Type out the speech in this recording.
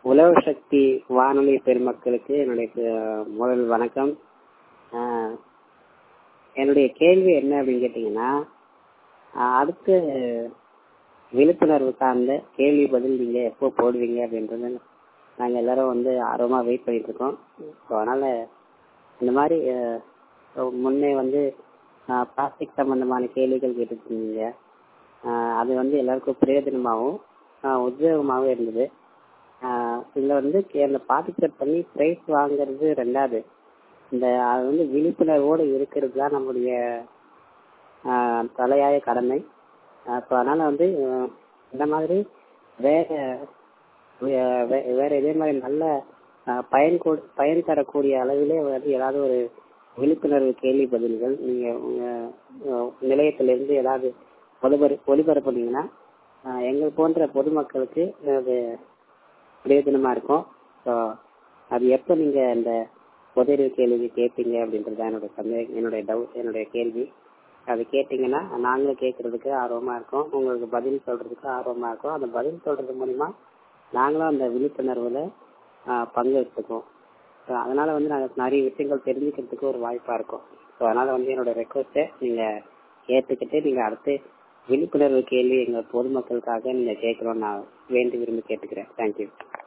உழவு சக்தி வானொலி பெருமக்களுக்கு என்னுடைய அஹ், முதல் வணக்கம் அஹ், என்னுடைய கேள்வி என்ன அப்படின்னு கேட்டீங்கன்னா அஹ், அடுத்து விழிப்புணர்வு சார்ந்த கேள்வி பதில் நீங்க எப்போ போடுவீங்க அப்படின்றது நாங்க எல்லாரும் வந்து ஆர்வமா வெயிட் பண்ணிட்டு இருக்கோம் ஸோ அதனால இந்த மாதிரி அஹ், முன்னே வந்து பிளாஸ்டிக் சம்பந்தமான கேள்விகள் கேட்டுட்டு இருந்தீங்க அஹ், அது வந்து எல்லாருக்கும் பிரயோஜனமாகவும் அஹ், உத்வேகமாகவும் இருந்தது ஆஹ் இதுல வந்து கே- அந்த பார்ட்டிசிபேட் பண்ணி பிரைஸ் வாங்குறது ரெண்டாவது இந்த அது வந்து விழிப்புணர்வோடு இருக்கிறது தான் நம்முடைய ஆஹ் தலையாய கடமை அப்போ அதனால வந்து ஆஹ் இந்த மாதிரி வேற வே- வே- வேற இதே மாதிரி நல்ல ஆஹ் பயன் கொடு- பயன் தரக்கூடிய அளவிலே வந்து ஏதாவது ஒரு விழிப்புணர்வு கேள்வி பதில்கள் நீங்க உங்க ஆஹ் நிலையத்திலிருந்து ஏதாவது ஒளிபர ஒளிபரப்புனீங்கன்னா ஆஹ் எங்கள் போன்ற பொதுமக்களுக்கு அது பிரயோஜனமா இருக்கும் ஸோ அது எப்போ நீங்க இந்த உதவி கேள்வி கேட்பீங்க அப்படின்றது தான் என்னோட சந்தேகம் என்னுடைய டவுட் என்னுடைய கேள்வி அது கேட்டீங்கன்னா நாங்களும் கேட்கறதுக்கு ஆர்வமா இருக்கோம் உங்களுக்கு பதில் சொல்றதுக்கு ஆர்வமா இருக்கும் அந்த பதில் சொல்றது மூலியமா நாங்களும் அந்த விழிப்புணர்வுல ஆஹ், பங்கு எடுத்துக்குவோம் ஸோ அதனால வந்து நாங்கள் நிறைய விஷயங்கள் தெரிஞ்சுக்கிறதுக்கு ஒரு வாய்ப்பா இருக்கும் ஸோ அதனால வந்து என்னோட ரெக்வஸ்ட்டை நீங்க ஏற்றுக்கிட்டு நீங்க அடுத்து விழிப்புணர்வு கேள்வி எங்க பொதுமக்களுக்காக நீங்க கேட்கணும்னு நான் வேண்டி விரும்பி கேட்டுக்கிறேன் தேங்க்யூ